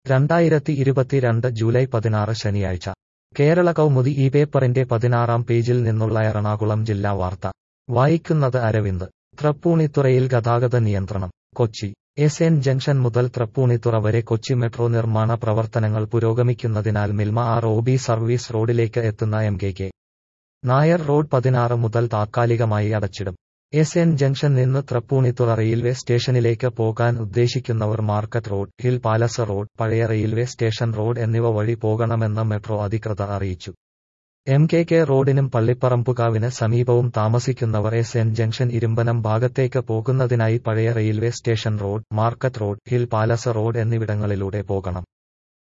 രണ്ടായിരത്തി ഇരുപത്തിരണ്ട് ജൂലൈ പതിനാറ് ശനിയാഴ്ച കേരള കൗമുദി ഈ പേപ്പറിന്റെ പതിനാറാം പേജിൽ നിന്നുള്ള എറണാകുളം ജില്ലാ വാർത്ത വായിക്കുന്നത് അരവിന്ദ് തൃപ്പൂണിത്തുറയിൽ ഗതാഗത നിയന്ത്രണം കൊച്ചി എസ് എൻ ജംഗ്ഷൻ മുതൽ തൃപ്പൂണിത്തുറ വരെ കൊച്ചി മെട്രോ നിർമ്മാണ പ്രവർത്തനങ്ങൾ പുരോഗമിക്കുന്നതിനാൽ Milma R O B service റോഡിലേക്ക് എത്തുന്ന M K K Nair road പതിനാറ് മുതൽ താത്കാലികമായി അടച്ചിടും എസ് എൻ ജംഗ്ഷൻ നിന്ന് തൃപ്പൂണിത്തുറ റെയിൽവേ സ്റ്റേഷനിലേക്ക് പോകാൻ ഉദ്ദേശിക്കുന്നവർ market road hill palace road പഴയ റെയിൽവേ സ്റ്റേഷൻ റോഡ് എന്നിവ വഴി പോകണമെന്ന് മെട്രോ അധികൃതർ അറിയിച്ചു എം കെ കെ റോഡിനും പള്ളിപ്പറമ്പുകാവിന് സമീപവും താമസിക്കുന്നവർ എസ് എൻ ജംഗ്ഷൻ ഇരുമ്പനം ഭാഗത്തേക്ക് പോകുന്നതിനായി പഴയ railway station road market road hill palace road എന്നിവിടങ്ങളിലൂടെ പോകണം